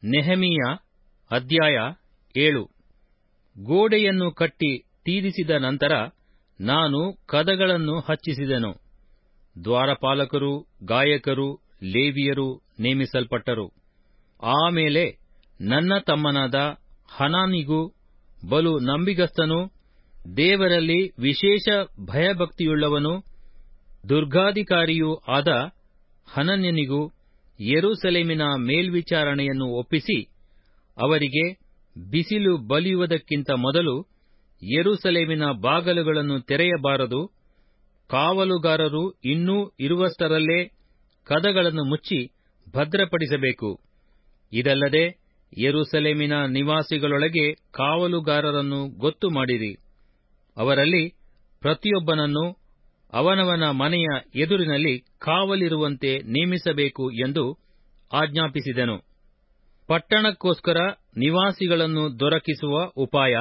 ನೆಹಮೀಯ ಅಧ್ಯಾಯ ಏಳು ಗೋಡೆಯನ್ನು ಕಟ್ಟಿ ತೀರಿಸಿದ ನಂತರ ನಾನು ಕದಗಳನ್ನು ಹಚ್ಚಿಸಿದೆನು ದ್ವಾರಪಾಲಕರು ಗಾಯಕರು ಲೇವಿಯರು ನೇಮಿಸಲ್ಪಟ್ಟರು ಆಮೇಲೆ ನನ್ನ ತಮ್ಮನಾದ ಹನಾನಿಗೂ ಬಲು ನಂಬಿಗಸ್ತನೂ ದೇವರಲ್ಲಿ ವಿಶೇಷ ಭಯಭಕ್ತಿಯುಳ್ಳವನೂ ದುರ್ಗಾಧಿಕಾರಿಯೂ ಆದ ಹನನ್ಯನಿಗೂ ಯೆರೂಸಲೇಮಿನ ಮೇಲ್ವಿಚಾರಣೆಯನ್ನು ಒಪ್ಪಿಸಿ ಅವರಿಗೆ ಬಿಸಿಲು ಬಲಿಯುವುದಕ್ಕಿಂತ ಮೊದಲು ಯೆರೂಸಲೇಮಿನ ಬಾಗಲುಗಳನ್ನು ತೆರೆಯಬಾರದು ಕಾವಲುಗಾರರು ಇನ್ನೂ ಇರುವಷ್ಟರಲ್ಲೇ ಕದಗಳನ್ನು ಮುಚ್ಚಿ ಭದ್ರಪಡಿಸಬೇಕು ಇದಲ್ಲದೆ ಯೆರೂಸಲೇಮಿನ ನಿವಾಸಿಗಳೊಳಗೆ ಕಾವಲುಗಾರರನ್ನು ಗೊತ್ತು ಮಾಡಿರಿ ಅವರಲ್ಲಿ ಪ್ರತಿಯೊಬ್ಬನನ್ನು ಅವನವನ ಮನೆಯ ಎದುರಿನಲ್ಲಿ ಕಾವಲಿರುವಂತೆ ನೇಮಿಸಬೇಕು ಎಂದು ಆಜ್ಞಾಪಿಸಿದೆನು ಪಟ್ಟಣಕ್ಕೋಸ್ಕರ ನಿವಾಸಿಗಳನ್ನು ದೊರಕಿಸುವ ಉಪಾಯ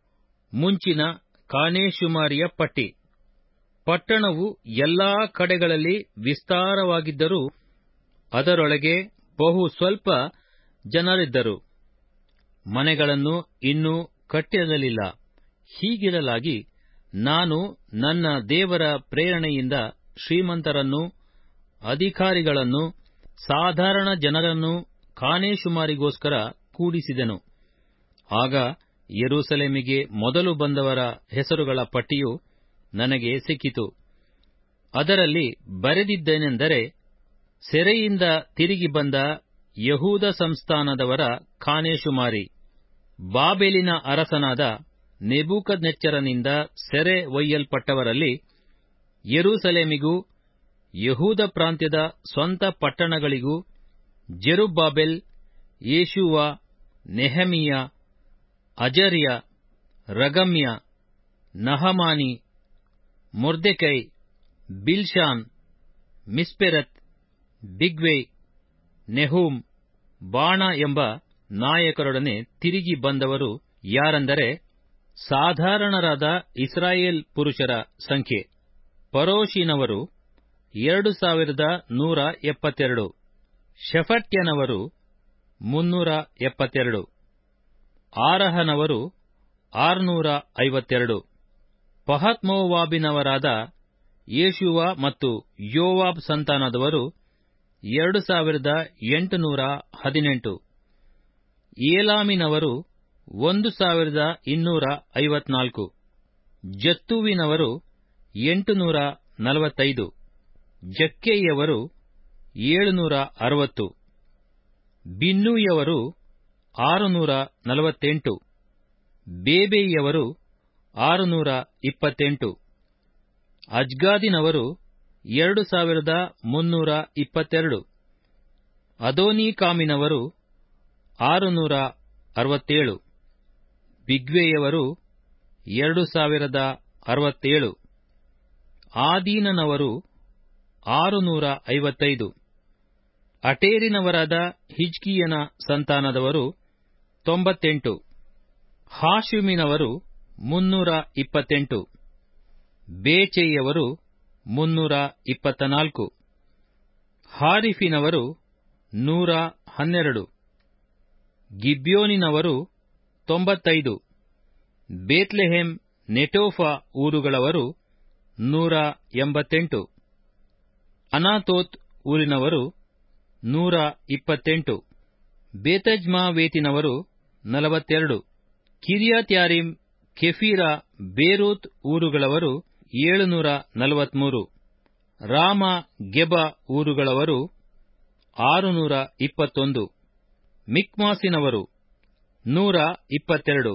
ಮುಂಚಿನ ಕಾನೇಶುಮಾರಿಯ ಪಟ್ಟಿ ಪಟ್ಟಣವು ಎಲ್ಲಾ ಕಡೆಗಳಲ್ಲಿ ವಿಸ್ತಾರವಾಗಿದ್ದರೂ ಅದರೊಳಗೆ ಬಹು ಸ್ವಲ್ಪ ಜನರಿದ್ದರು ಮನೆಗಳನ್ನು ಇನ್ನೂ ಕಟ್ಟಿರಲಿಲ್ಲ ಹೀಗಿರಲಾಗಿ ನಾನು ನನ್ನ ದೇವರ ಪ್ರೇರಣೆಯಿಂದ ಶ್ರೀಮಂತರನ್ನು ಅಧಿಕಾರಿಗಳನ್ನು ಸಾಧಾರಣ ಜನರನ್ನು ಕಾನೇಶುಮಾರಿಗೋಸ್ಕರ ಕೂಡಿಸಿದೆನು ಆಗ ಯೆರೂಸಲೇಮಿಗೆ ಮೊದಲು ಬಂದವರ ಹೆಸರುಗಳ ಪಟ್ಟಿಯು ನನಗೆ ಸಿಕ್ಕಿತು ಅದರಲ್ಲಿ ಬರೆದಿದ್ದೇನೆಂದರೆ ಸೆರೆಯಿಂದ ತಿರುಗಿ ಬಂದ ಯಹೂದ ಸಂಸ್ಥಾನದವರ ಕಾನೇಶುಮಾರಿ ಬಾಬೆಲಿನ ಅರಸನಾದ ನೆಬೂಕದ್ನೆಚ್ಚರನಿಂದ ಸೆರೆ ಒಯ್ಯಲ್ಪಟ್ಟವರಲ್ಲಿ ಯೆರೂಸಲೇಮಿಗೂ ಯಹೂದ ಪ್ರಾಂತ್ಯದ ಸ್ವಂತ ಪಟ್ಟಣಗಳಿಗೂ Zerubbabel Jeshua Nehemiah Azariah Raamiah Nahamani Mordecai Bilshan Mispereth Bigvai Nehum Baanah ಎಂಬ ನಾಯಕರೊಡನೆ ತಿರುಗಿ ಬಂದವರು ಯಾರೆಂದರೆ ಸಾಧಾರಣರಾದ ಇಸ್ರಾಯೇಲ್ ಪುರುಷರ ಸಂಖ್ಯೆ ಪರೋಷಿನವರು ಎರಡು ಸಾವಿರದ ನೂರ ಎಪ್ಪತ್ತೆರಡು ಶೆಫಟ್ಯನವರು ಮುನ್ನೂರ ಎಪ್ಪತ್ತೆರಡು ಆರಹನವರು ಆರುನೂರ ಐವತ್ತೆರಡು ಪಹತ್ಮೋವಾಬಿನವರಾದ ಯೇಷುವ ಮತ್ತು ಯೋವಾಬ್ ಸಂತಾನದವರು ಎರಡು ಸಾವಿರದ ಎಂಟುನೂರ ಹದಿನೆಂಟು ಏಲಾಮಿನವರು ಒಂದು ಸಾವಿರದ ಇನ್ನೂರ ಐವತ್ನಾಲ್ಕು ಜತ್ತುವಿನವರು ಎಂಟುನೂರ ನಲವತ್ತೈದು ಜಕ್ಕೈಯವರು ಏಳುನೂರ ಅರವತ್ತು ಬಿನ್ನೂಯವರು ಆರುನೂರ ನಲವತ್ತೆಂಟು ಬೇಬೈಯವರು ಆರುನೂರ ಇಪ್ಪತ್ತೆಂಟು ಅಜ್ಗಾದಿನವರು ಎರಡು ಸಾವಿರದ ಮುನ್ನೂರ ಇಪ್ಪತ್ತೆರಡು ಅದೋನೀಕಾಮಿನವರು ಆರುನೂರ ಅರವತ್ತೇಳು ಬಿಗ್ವೆಯವರು ಎರಡು ಸಾವಿರದ ಅರವತ್ತೇಳು ಆದೀನನವರು ಆರುನೂರ ಐವತ್ತೈದು ಅಟೇರಿನವರಾದ ಹಿಜ್ಕೀಯನ ಸಂತಾನದವರು ತೊಂಬತ್ತೆಂಟು ಹಾಶುಮಿನವರು ಮುನ್ನೂರ ಇಪ್ಪತ್ತೆಂಟು ಬೇಚೈಯವರು ಮುನ್ನೂರ ಇಪ್ಪತ್ತ ಹಾರಿಫಿನವರು ನೂರ ಹನ್ನೆರಡು ಗಿಬ್ಯೋನಿನವರು ತೊಂಬತ್ತೈದು ಬೇತ್ಲೆಹೆಮ್ ನೆಟೋಫಾ ಊರುಗಳವರು ನೂರ ಎಂಬತ್ತೆಂಟು ಅನಾತೋತ್ ಊರಿನವರು ನೂರ ಇಪ್ಪತ್ತೆಂಟು ಬೇತಜ್ಮಾವೇತಿನವರು ನಲವತ್ತೆರಡು ಕಿರಿಯತ್ಯಾರಿಮ್ ಕೆಫೀರ ಬೇರೂತ್ ಊರುಗಳವರು ಏಳುನೂರ ನಲವತ್ಮೂರು ರಾಮ ಗೆಬ ಊರುಗಳವರು ಆರುನೂರ ಇಪ್ಪತ್ತೊಂದು ಮಿಕ್ಮಾಸಿನವರು ನೂರ ಇಪ್ಪತ್ತೆರಡು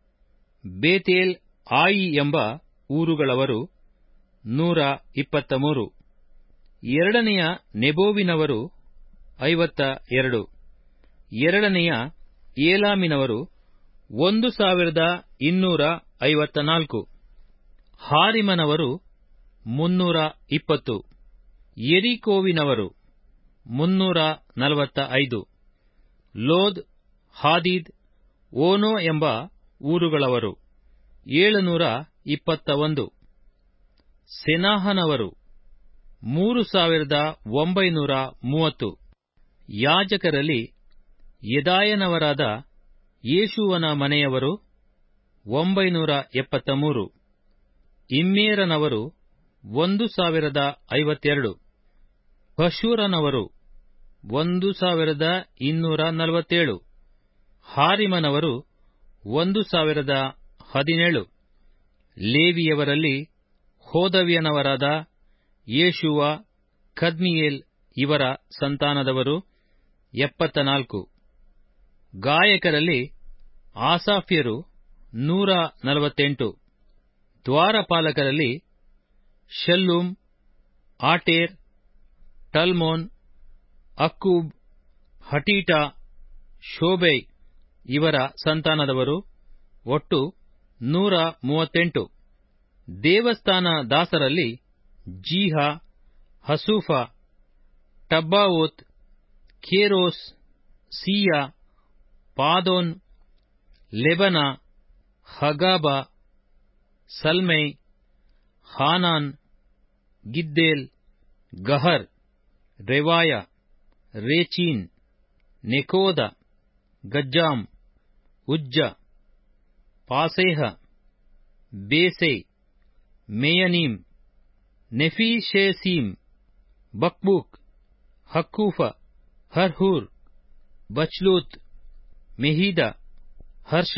ಬೇತೇಲ್ ಆಯಿ ಎಂಬ ಊರುಗಳವರು ನೂರ ಇಪ್ಪತ್ತ ಮೂರು ಎರಡನೆಯ ನೆಬೋವಿನವರು ಐವತ್ತ ಎರಡು ಎರಡನೆಯ ಏಲಾಮಿನವರು ಒಂದು ಸಾವಿರದ ಇನ್ನೂರ ಐವತ್ತ ನಾಲ್ಕು ಹಾರಿಮನವರು ಮುನ್ನೂರ ಇಪ್ಪತ್ತು ಎರಿಕೋವಿನವರು ಮುನ್ನೂರ ನಲವತ್ತ ಐದು ಲೋದ್ ಹಾದೀದ್ ಓನೋ ಎಂಬ ಊರುಗಳವರು ಏಳುನೂರ ಇಪ್ಪತ್ತ ಒಂದು ಸೆನಾಹನವರು ಮೂರು ಸಾವಿರದ ಒಂಬೈನೂರ ಮೂವತ್ತು ಯಾಜಕರಲ್ಲಿ ಯೆದಾಯನವರಾದ ಯೇಷುವನ ಮನೆಯವರು ಒಂಬೈನೂರ ಎಪ್ಪತ್ತ ಮೂರು ಇಮ್ಮೇರನವರು ಒಂದು ಸಾವಿರದ ಐವತ್ತೆರಡು ಪಶೂರನವರು ಒಂದು ಸಾವಿರದ ಇನ್ನೂರ ನಲವತ್ತೇಳು ಹಾರಿಮನವರು ಒಂದು ಸಾವಿರದ ಹದಿನೇಳು ಲೇವಿಯವರಲ್ಲಿ ಹೋದವ್ಯನವರಾದ ಯೇಷುವ ಕದ್ಮಿಯೇಲ್ ಇವರ ಸಂತಾನದವರು ಎಪ್ಪತ್ತ ನಾಲ್ಕು ಗಾಯಕರಲ್ಲಿ ಆಸಾಫ್ಯರು ನೂರ ನಲವತ್ತೆಂಟು ದ್ವಾರಪಾಲಕರಲ್ಲಿ Shallum Ater Talmon Akkub Hatita Shobai ಇವರ ಸಂತಾನದವರು ಒಟ್ಟು ನೂರ ಮೂವತ್ತೆಂಟು ದೇವಸ್ಥಾನ ದಾಸರಲ್ಲಿ ಜೀಹ ಹಸೂಫ ಟಬ್ಬಾವೋತ್ ಖೇರೋಸ್ ಸೀಯ ಪಾದೋನ್ ಲೆಬನ ಹಗಾಬ ಸಲ್ಮೈ ಹಾನಾನ್ ಗಿದ್ದೇಲ್ ಗಹರ್ ರೆವಾಯ ರೇಚೀನ್ ನೆಕೋದ ಗಜ್ಜಾಮ್ ಉಜ್ಜ ಪಾಸೇಹ ಬೇಸೈ ಮೇಯನೀಮ್ ನೆಫೀಶೇಸೀಮ್ ಬಕ್ಬೂಕ್ ಹಕ್ಕೂಫ ಹರ್ಹೂರ್ ಬಚ್ಲೂತ್ ಮೆಹೀದ ಹರ್ಷ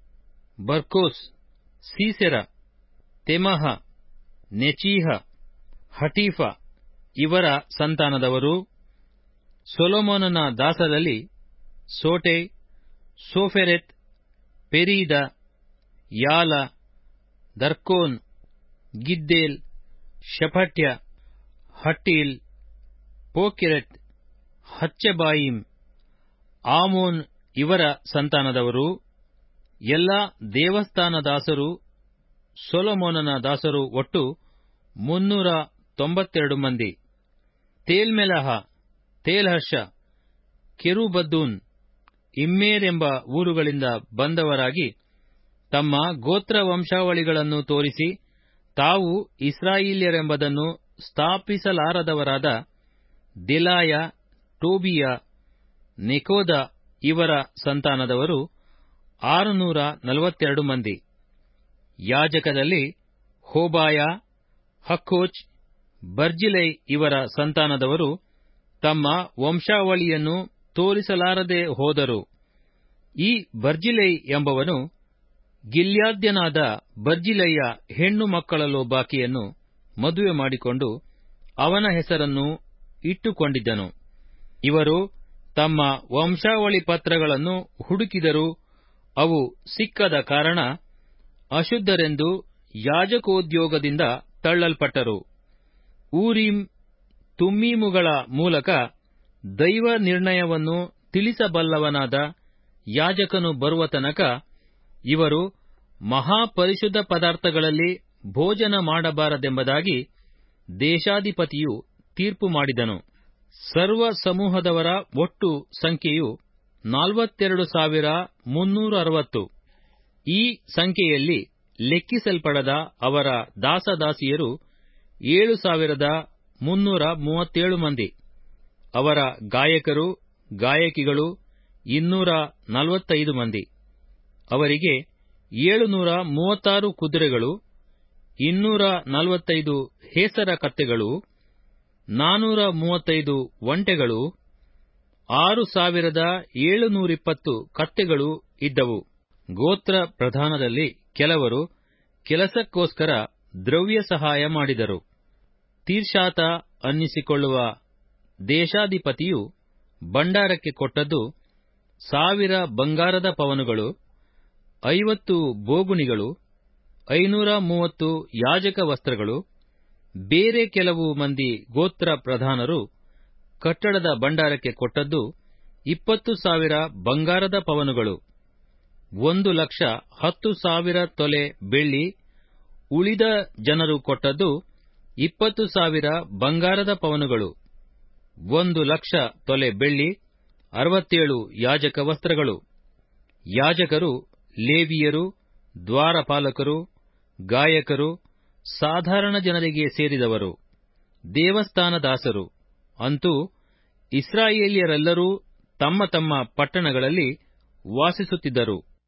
ಬರ್ಕೋಸ್ ಸೀಸೆರ ತೆಮಹ ನೆಚೀಹ ಹಟೀಫ ಇವರ ಸಂತಾನದವರು ಸೊಲೊಮೋನನ ದಾಸರಲ್ಲಿ ಸೋಟೆ ಸೋಫೆರೆತ್ ಪೆರೀದ ಯಾಲ ದರ್ಕೋನ್ ಗಿದ್ದೇಲ್ ಶಫಟ್ಯ ಹಟ್ಟೀಲ್ ಪೋಕೆರೆತ್ ಹಚ್ಚೆಬಾಯಿಮ್ ಆಮೋನ್ ಇವರ ಸಂತಾನದವರು ಎಲ್ಲ ದೇವಸ್ಥಾನ ದಾಸರು ಸೊಲೊಮೋನನ ದಾಸರು ಒಟ್ಟು ಮುನ್ನೂರ ತೊಂಬತ್ತೆರಡು ಮಂದಿ ತೇಲ್ಮೆಲಹ ತೇಲ್ಹರ್ಷ ಕೆರುಬದ್ದೂನ್ ಇಮ್ಮೇರೆಂಬ ಊರುಗಳಿಂದ ಬಂದವರಾಗಿ ತಮ್ಮ ಗೋತ್ರ ವಂಶಾವಳಿಗಳನ್ನು ತೋರಿಸಿ ತಾವು ಇಸ್ರಾಯೇಲ್ಯರೆಂಬುದನ್ನು ಸ್ಥಾಪಿಸಲಾರದವರಾದ ದೆಲಾಯ ಟೋಬೀಯ ನೆಕೋದ ಇವರ ಸಂತಾನದವರು ಆರುನೂರ ನಲವತ್ತೆರಡು ಮಂದಿ ಯಾಜಕದಲ್ಲಿ ಹೋಬಾಯ ಹಕ್ಕೋಚ್ ಬರ್ಜಿಲೈ ಇವರ ಸಂತಾನದವರು ತಮ್ಮ ವಂಶಾವಳಿಯನ್ನು ತೋರಿಸಲಾರದೆ ಹೋದರು ಈ ಬರ್ಜಿಲೈ ಎಂಬವನು ಗಿಲ್ಯಾದ್ಯನಾದ ಬರ್ಜಿಲೈಯ ಹೆಣ್ಣು ಮಕ್ಕಳಲ್ಲೊಬ್ಬಾಕೆಯನ್ನು ಮದುವೆ ಮಾಡಿಕೊಂಡು ಅವನ ಹೆಸರನ್ನು ಇಟ್ಟುಕೊಂಡಿದ್ದನು ಇವರು ತಮ್ಮ ವಂಶಾವಳಿ ಪತ್ರಗಳನ್ನು ಹುಡುಕಿದರೂ ಅವು ಸಿಕ್ಕದ ಕಾರಣ ಅಶುದ್ಧರೆಂದು ಯಾಜಕೋದ್ಯೋಗದಿಂದ ತಳ್ಳಲ್ಪಟ್ಟರು ಊರೀಮ್ ತುಮ್ಮೀಮುಗಳ ಮೂಲಕ ದೈವ ನಿರ್ಣಯವನ್ನು ತಿಳಿಸಬಲ್ಲವನಾದ ಯಾಜಕನು ಬರುವ ತನಕ ಇವರು ಮಹಾಪರಿಶುದ್ಧ ಪದಾರ್ಥಗಳಲ್ಲಿ ಭೋಜನ ಮಾಡಬಾರದೆಂಬುದಾಗಿ ದೇಶಾಧಿಪತಿಯು ತೀರ್ಪು ಮಾಡಿದನು ಸರ್ವ ಸಮೂಹದವರ ಒಟ್ಟು ಸಂಖ್ಯೆಯು ನಲವತ್ತೆರಡು ಸಾವಿರ ಮುನ್ನೂರ ಅರವತ್ತು ಈ ಸಂಖ್ಯೆಯಲ್ಲಿ ಲೆಕ್ಕಿಸಲ್ಪಡದ ಅವರ ದಾಸದಾಸಿಯರು ಏಳು ಸಾವಿರದ ಮುನ್ನೂರ ಮೂವತ್ತೇಳು ಮಂದಿ ಅವರ ಗಾಯಕರು ಗಾಯಕಿಗಳು ಇನ್ನೂರ ನಲವತ್ತೈದು ಮಂದಿ ಅವರಿಗೆ ಏಳುನೂರ ಮೂವತ್ತಾರು ಕುದುರೆಗಳು ಇನ್ನೂರ ನಲವತ್ತೈದು ಹೇಸರ ಕತ್ತೆಗಳು ನಾನೂರ ಮೂವತ್ತೈದು ಒಂಟೆಗಳು ಆರು ಸಾವಿರದ ಏಳುನೂರಿಪ್ಪತ್ತು ಕತ್ತೆಗಳು ಇದ್ದವು ಗೋತ್ರ ಪ್ರಧಾನದಲ್ಲಿ ಕೆಲವರು ಕೆಲಸಕ್ಕೋಸ್ಕರ ದ್ರವ್ಯ ಸಹಾಯ ಮಾಡಿದರು ತೀರ್ಷಾತ ಅನ್ನಿಸಿಕೊಳ್ಳುವ ದೇಶಾಧಿಪತಿಯು ಭಂಡಾರಕ್ಕೆ ಕೊಟ್ಟದ್ದು ಸಾವಿರ ಬಂಗಾರದ ಪವನುಗಳು ಐವತ್ತು ಬೋಗುಣಿಗಳು ಐನೂರ ಮೂವತ್ತು ಯಾಜಕ ವಸ್ತ್ರಗಳು ಬೇರೆ ಕೆಲವು ಮಂದಿ ಗೋತ್ರ ಪ್ರಧಾನರು ಕಟ್ಟಡದ ಭಂಡಾರಕ್ಕೆ ಕೊಟ್ಟದ್ದು ಇಪ್ಪತ್ತು ಸಾವಿರ ಬಂಗಾರದ ಪವನುಗಳು ಒಂದು ಲಕ್ಷ ಹತ್ತು ಸಾವಿರ ತೊಲೆ ಬೆಳ್ಳಿ ಉಳಿದ ಜನರು ಕೊಟ್ಟದ್ದು ಇಪ್ಪತ್ತು ಸಾವಿರ ಬಂಗಾರದ ಪವನುಗಳು ಒಂದು ಲಕ್ಷ ತೊಲೆ ಬೆಳ್ಳಿ ಅರವತ್ತೇಳು ಯಾಜಕ ವಸ್ತ್ರಗಳು ಯಾಜಕರು ಲೇವಿಯರು ದ್ವಾರಪಾಲಕರು ಗಾಯಕರು ಸಾಧಾರಣ ಜನರಿಗೆ ಸೇರಿದವರು ದೇವಸ್ಥಾನ ದಾಸರು ಅಂತೂ ಇಸ್ರಾಯೇಲ್ಯರೆಲ್ಲರೂ ತಮ್ಮ ತಮ್ಮ ಪಟ್ಟಣಗಳಲ್ಲಿ ವಾಸಿಸುತ್ತಿದ್ದರು